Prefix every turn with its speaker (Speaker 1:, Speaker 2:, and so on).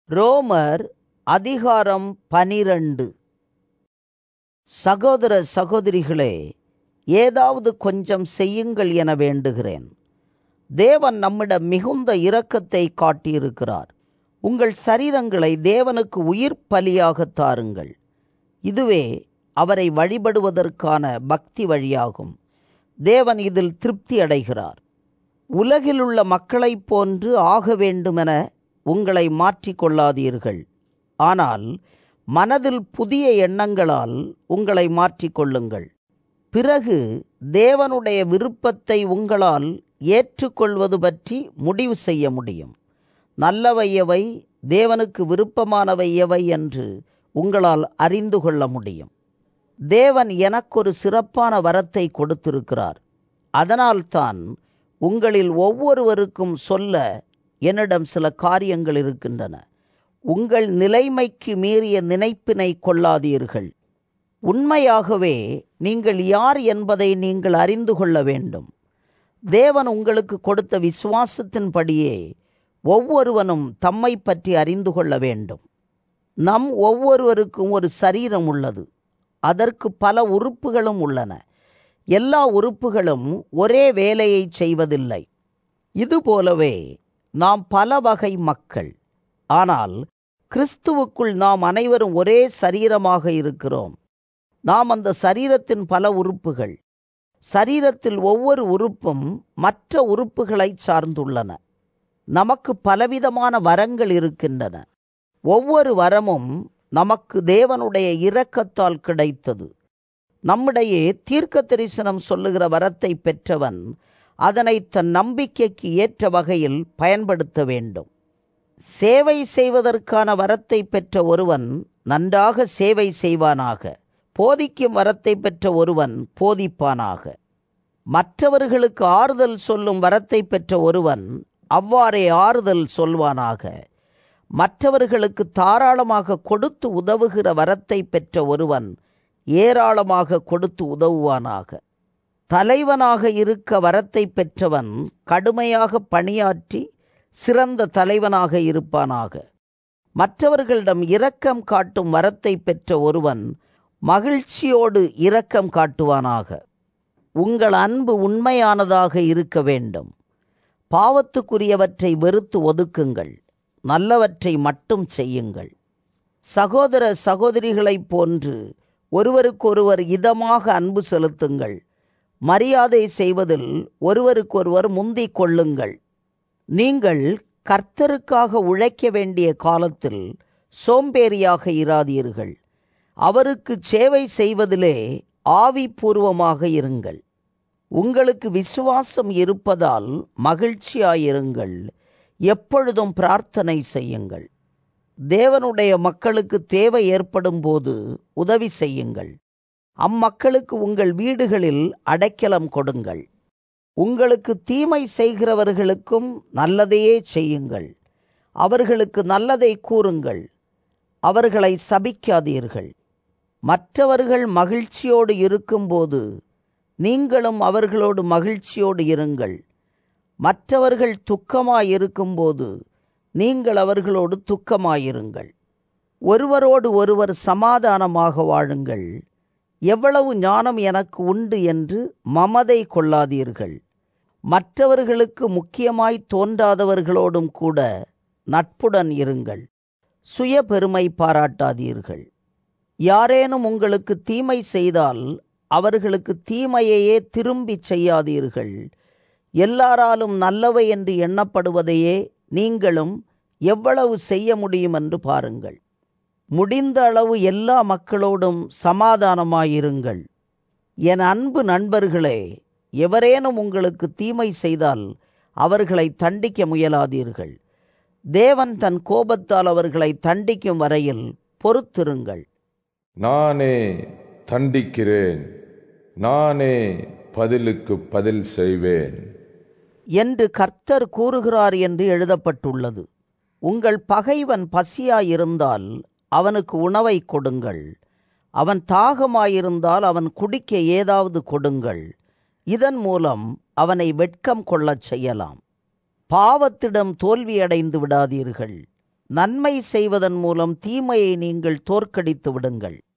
Speaker 1: ரோமர் அதிகாரம் பனிரண்டு சகோதர சகோதரிகளே ஏதாவது கொஞ்சம் செய்யுங்கள் என வேண்டுகிறேன் தேவன் நம்மிடம் மிகுந்த இரக்கத்தை காட்டியிருக்கிறார் உங்கள் சரீரங்களை தேவனுக்கு உயிர் பலியாகத் தாருங்கள் இதுவே அவரை வழிபடுவதற்கான பக்தி வழியாகும் தேவன் இதில் திருப்தி அடைகிறார் உலகிலுள்ள மக்களைப் போன்று ஆக வேண்டுமென உங்களை மாற்றிக்கொள்ளாதீர்கள் ஆனால் மனதில் புதிய எண்ணங்களால் உங்களை மாற்றிக்கொள்ளுங்கள் பிறகு தேவனுடைய விருப்பத்தை உங்களால் ஏற்றுக்கொள்வது பற்றி முடிவு செய்ய முடியும் நல்லவை எவை தேவனுக்கு விருப்பமானவை எவை என்று உங்களால் அறிந்து கொள்ள முடியும் தேவன் எனக்கொரு சிறப்பான வரத்தை கொடுத்திருக்கிறார் அதனால்தான் உங்களில் ஒவ்வொருவருக்கும் சொல்ல என்னிடம் சில காரியங்கள் இருக்கின்றன உங்கள் நிலைமைக்கு மீறிய நினைப்பினை கொள்ளாதீர்கள் உண்மையாகவே நீங்கள் யார் என்பதை நீங்கள் அறிந்து கொள்ள வேண்டும் தேவன் உங்களுக்கு கொடுத்த விசுவாசத்தின்படியே ஒவ்வொருவனும் தம்மை பற்றி அறிந்து கொள்ள வேண்டும் நம் ஒவ்வொருவருக்கும் ஒரு சரீரம் உள்ளது அதற்கு பல உறுப்புகளும் உள்ளன எல்லா உறுப்புகளும் ஒரே வேலையை செய்வதில்லை இதுபோலவே நாம் பல வகை மக்கள் ஆனால் கிறிஸ்துவுக்குள் நாம் அனைவரும் ஒரே சரீரமாக இருக்கிறோம் நாம் அந்த சரீரத்தின் பல உறுப்புகள் சரீரத்தில் ஒவ்வொரு உறுப்பும் மற்ற உறுப்புகளை சார்ந்துள்ளன நமக்கு பலவிதமான வரங்கள் இருக்கின்றன ஒவ்வொரு வரமும் நமக்கு தேவனுடைய இரக்கத்தால் கிடைத்தது நம்மிடையே தீர்க்க தரிசனம் சொல்லுகிற வரத்தை பெற்றவன் அதனை தன் நம்பிக்கைக்கு ஏற்ற வகையில் பயன்படுத்த வேண்டும் சேவை செய்வதற்கான வரத்தை பெற்ற ஒருவன் நன்றாக சேவை செய்வானாக போதிக்கும் வரத்தை பெற்ற ஒருவன் போதிப்பானாக மற்றவர்களுக்கு ஆறுதல் சொல்லும் வரத்தை பெற்ற ஒருவன் அவ்வாறே ஆறுதல் சொல்வானாக மற்றவர்களுக்கு தாராளமாக கொடுத்து உதவுகிற வரத்தை பெற்ற ஒருவன் ஏராளமாக கொடுத்து உதவுவானாக தலைவனாக இருக்க வரத்தை பெற்றவன் கடுமையாக பணியாற்றி சிறந்த தலைவனாக இருப்பானாக மற்றவர்களிடம் இரக்கம் காட்டும் வரத்தை பெற்ற ஒருவன் மகிழ்ச்சியோடு இரக்கம் காட்டுவானாக உங்கள் அன்பு உண்மையானதாக இருக்க வேண்டும் பாவத்துக்குரியவற்றை வெறுத்து ஒதுக்குங்கள் நல்லவற்றை மட்டும் செய்யுங்கள் சகோதர சகோதரிகளைப் போன்று ஒருவருக்கொருவர் இதமாக அன்பு செலுத்துங்கள் மரியாதை செய்வதில் ஒருவருக்கொருவர் முந்திக் கொள்ளுங்கள் நீங்கள் கர்த்தருக்காக உழைக்க வேண்டிய காலத்தில் சோம்பேறியாக இராதீர்கள் அவருக்கு சேவை செய்வதிலே ஆவிபூர்வமாக இருங்கள் உங்களுக்கு விசுவாசம் இருப்பதால் மகிழ்ச்சியாயிருங்கள் எப்பொழுதும் பிரார்த்தனை செய்யுங்கள் தேவனுடைய மக்களுக்கு தேவை ஏற்படும் போது உதவி செய்யுங்கள் அம்மக்களுக்கு உங்கள் வீடுகளில் அடைக்கலம் கொடுங்கள் உங்களுக்கு தீமை செய்கிறவர்களுக்கும் நல்லதையே செய்யுங்கள் அவர்களுக்கு நல்லதை கூறுங்கள் அவர்களை சபிக்காதீர்கள் மற்றவர்கள் மகிழ்ச்சியோடு இருக்கும்போது நீங்களும் அவர்களோடு மகிழ்ச்சியோடு இருங்கள் மற்றவர்கள் துக்கமாயிருக்கும்போது நீங்கள் அவர்களோடு துக்கமாயிருங்கள் ஒருவரோடு ஒருவர் சமாதானமாக வாழுங்கள் எவ்வளவு ஞானம் எனக்கு உண்டு என்று மமதை கொள்ளாதீர்கள் மற்றவர்களுக்கு முக்கியமாய் தோன்றாதவர்களோடும் கூட நட்புடன் இருங்கள் சுய பெருமை பாராட்டாதீர்கள் யாரேனும் உங்களுக்கு தீமை செய்தால் அவர்களுக்கு தீமையையே திரும்பி செய்யாதீர்கள் எல்லாராலும் நல்லவை என்று எண்ணப்படுவதையே நீங்களும் எவ்வளவு செய்ய முடியும் என்று பாருங்கள் முடிந்த அளவு எல்லா மக்களோடும் சமாதானமாயிருங்கள் என் அன்பு நண்பர்களே எவரேனும் உங்களுக்கு தீமை செய்தால் அவர்களை தண்டிக்க முயலாதீர்கள் தேவன் தன் கோபத்தால் அவர்களை தண்டிக்கும் வரையில் பொறுத்திருங்கள்
Speaker 2: நானே தண்டிக்கிறேன் நானே பதிலுக்கு பதில் செய்வேன்
Speaker 1: என்று கர்த்தர் கூறுகிறார் என்று எழுதப்பட்டுள்ளது உங்கள் பகைவன் பசியாயிருந்தால் அவனுக்கு உணவை கொடுங்கள் அவன் தாகமாயிருந்தால் அவன் குடிக்க ஏதாவது கொடுங்கள் இதன் மூலம் அவனை வெட்கம் கொள்ளச் செய்யலாம் பாவத்திடம் தோல்வியடைந்து விடாதீர்கள் நன்மை செய்வதன் மூலம் தீமையை நீங்கள் தோற்கடித்து விடுங்கள்